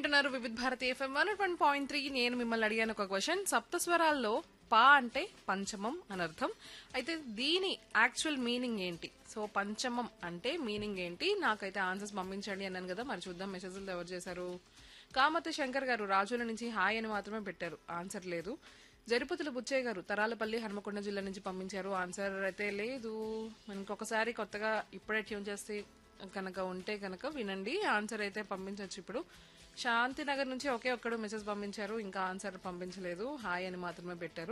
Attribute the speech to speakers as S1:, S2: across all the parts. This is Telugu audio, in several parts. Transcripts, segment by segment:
S1: వింటున్నారు Vividh Bharati FM one one point three నేను మిమ్మల్ని అడిగాను ఒక క్వశ్చన్ సప్తస్వరాల్లో పా అంటే పంచమం అని అర్థం అయితే దీని యాక్చువల్ మీనింగ్ ఏంటి సో పంచమం అంటే మీనింగ్ ఏంటి నాకైతే ఆన్సర్స్ పంపించండి అన్నాను కదా మరి చూద్దాం మెసేజ్లు ఎవరు చేశారు కామతి శంకర్ గారు రాజుల నుంచి హాయ్ అని మాత్రమే పెట్టారు ఆన్సర్ లేదు జరిపతుల బుచ్చయ్య గారు తరాలపల్లి హనుమకొండ జిల్లా నుంచి పంపించారు ఆన్సర్ అయితే లేదు ఇంకొకసారి కొత్తగా ఇప్పుడే ట్యూన్ చేస్తే కనుక ఉంటే కనుక వినండి ఆన్సర్ అయితే పంపించవచ్చు ఇప్పుడు శాంతినగర్ నుంచి ఒకే ఒక్కడు మెసేజ్ పంపించారు ఇంకా ఆన్సర్ పంపించలేదు హాయ్ అని మాత్రమే పెట్టారు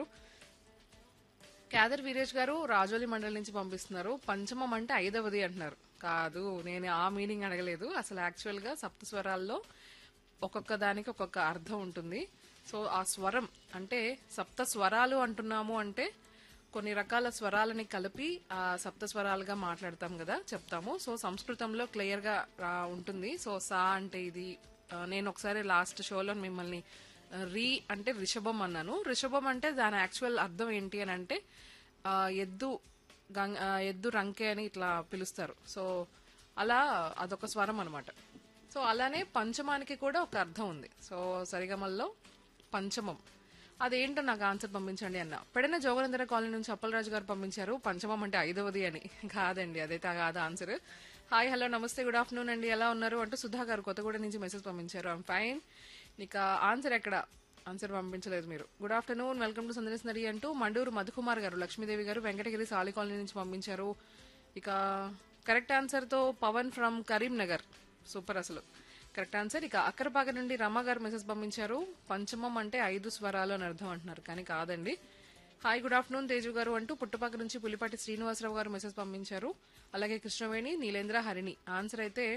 S1: క్యాదర్ వీరేష్ గారు రాజోలి మండలి నుంచి పంపిస్తున్నారు పంచమం అంటే ఐదవది అంటున్నారు కాదు నేను ఆ మీనింగ్ అడగలేదు అసలు యాక్చువల్ గా సప్త స్వరాల్లో ఒక్కొక్క దానికి ఒక్కొక్క అర్థం ఉంటుంది సో ఆ స్వరం అంటే సప్త స్వరాలు అంటున్నాము అంటే కొన్ని రకాల స్వరాలని కలిపి ఆ సప్త స్వరాలుగా మాట్లాడతాం కదా చెప్తాము సో సంస్కృతంలో క్లియర్ గా రా- ఉంటుంది సో సా అంటే ఇది ఆ, నేను ఒకసారి లాస్ట్ షోలో మిమ్మల్ని ఆ, రీ అంటే రిషభం అన్నాను రిషభం అంటే దాని యాక్చువల్ అర్థం ఏంటి అని అంటే ఆ, ఎద్దు గంగ ఆ, ఎద్దు రంకే అని ఇట్లా పిలుస్తారు సో అలా అదొక స్వరం అనమాట సో అలానే పంచమానికి కూడా ఒక అర్థం ఉంది సో సరిగమల్లో పంచమం అదేంటో నాకు ఆన్సర్ పంపించండి అన్న పెడన జోగనందర కాలనీ నుంచి అప్పలరాజు గారు పంపించారు పంచమం అంటే ఐదవది అని కాదండి అదైతే కాదు answer hi hello namaste good afternoon అండి ఎలా ఉన్నారు అంటూ సుధా గారు కొత్తగూడ నుంచి మెసేజ్ పంపించారు ఐమ్ ఫైన్ ఇక ఆన్సర్ ఎక్కడ ఆన్సర్ పంపించలేదు మీరు good afternoon welcome to Sandesh నడి అంటూ మండూరు మధుకుమార్ గారు లక్ష్మీదేవి గారు వెంకటగిరి సాలి కాలనీ నుంచి పంపించారు ఇక కరెక్ట్ ఆన్సర్ తో పవన్ ఫ్రమ్ కరీంనగర్ సూపర్ అసలు కరెక్ట్ ఆన్సర్ ఇక అక్కరపాక నుండి రమ గారు మెసేజ్ పంపించారు పంచమం అంటే ఐదు స్వరాలు అని అర్థం అంటున్నారు కానీ కాదండి హాయ్ గుడ్ ఆఫ్టర్నూన్ తేజు గారు అంటూ పుట్టపాక నుంచి పులిపాటి శ్రీనివాసరావు గారు మెసేజ్ పంపించారు అలాగే కృష్ణవేణి నీలేంద్ర హరిణి ఆన్సర్ అయితే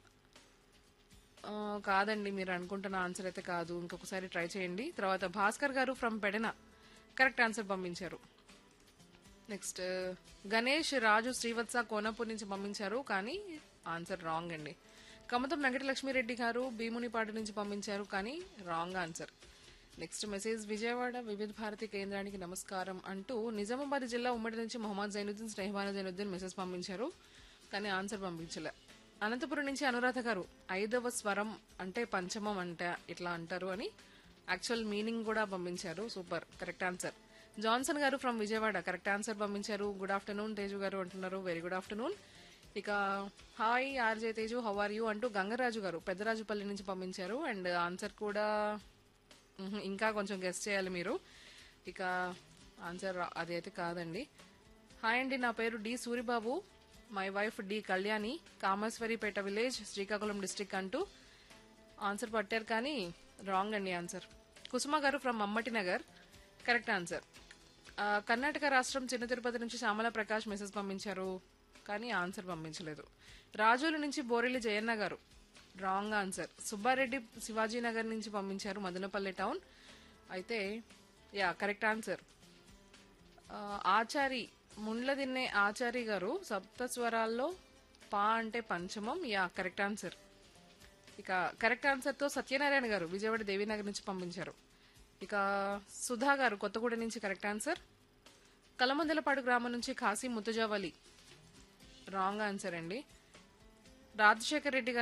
S1: ఆ, కాదండి మీరు అనుకుంటున్న ఆన్సర్ అయితే కాదు ఇంకొకసారి ట్రై చేయండి తర్వాత భాస్కర్ గారు ఫ్రమ్ పెడన కరెక్ట్ ఆన్సర్ పంపించారు నెక్స్ట్ గణేష్ రాజు శ్రీవత్స కోనపూర్ నుంచి పంపించారు కానీ ఆన్సర్ రాంగ్ అండి కమతం వెంకటలక్ష్మిరెడ్డి గారు భీమునిపాడు నుంచి పంపించారు కానీ wrong answer next message Vijayawada Vividh Bharati కేంద్రానికి నమస్కారం అంటూ నిజామాబాద్ జిల్లా ఉమ్మడి నుంచి మొహమ్మద్ జైనుద్దీన్ స్నేహబాన జైనుద్దీన్ మెసేజ్ పంపించారు కానీ ఆన్సర్ పంపించలే అనంతపురం నుంచి అనురాధ గారు ఐదవ స్వరం అంటే పంచమం అంటే ఇట్లా అంటారు అని యాక్చువల్ మీనింగ్ కూడా పంపించారు సూపర్ కరెక్ట్ ఆన్సర్ జాన్సన్ గారు ఫ్రమ్ విజయవాడ కరెక్ట్ ఆన్సర్ పంపించారు గుడ్ ఆఫ్టర్నూన్ తేజు గారు అంటున్నారు వెరీ గుడ్ ఆఫ్టర్నూన్ ఇక hi RJ Teju how are you అంటూ గంగరాజు గారు పెద్దరాజుపల్లి నుంచి పంపించారు అండ్ ఆన్సర్ కూడా మ్హూ, ఇంకా కొంచెం గెస్ట్ చేయాలి మీరు ఇక ఆన్సర్ రా- అది అయితే కాదండి హాయ్ అండి నా పేరు D Suribabu my wife D Kalyani Kameswaripeta village Srikakulam district అంటూ ఆన్సర్ పట్టారు కానీ రాంగ్ అండి ఆన్సర్ కుసుమ గారు from Mammati Nagar correct answer ఆ, కర్ణాటక రాష్ట్రం చిన్న తిరుపతి నుంచి శ్యామల ప్రకాష్ మెసేజ్ పంపించారు కానీ ఆన్సర్ పంపించలేదు రాజోలు నుంచి బోరెల్లి జయన్న గారు రాంగ్ ఆన్సర్ సుబ్బారెడ్డి శివాజీ నగర్ నుంచి పంపించారు మదనపల్లి టౌన్ అయితే యా కరెక్ట్ ఆన్సర్ ఆ, ఆచారి ముండ్ల తిన్నే ఆచారి గారు సప్త స్వరాల్లో పా అంటే పంచమం యా కరెక్ట్ ఆన్సర్ ఇక కరెక్ట్ ఆన్సర్ తో సత్యనారాయణ గారు విజయవాడ దేవీనగర్ నుంచి పంపించారు ఇక సుధా గారు కొత్తగూడ నుంచి కరెక్ట్ ఆన్సర్ కలమందలపాడు గ్రామం నుంచి కాశీ ముతుజావలి రాంగ్ ఆన్సర్ అండి రాజశేఖర్ రెడ్డి గారు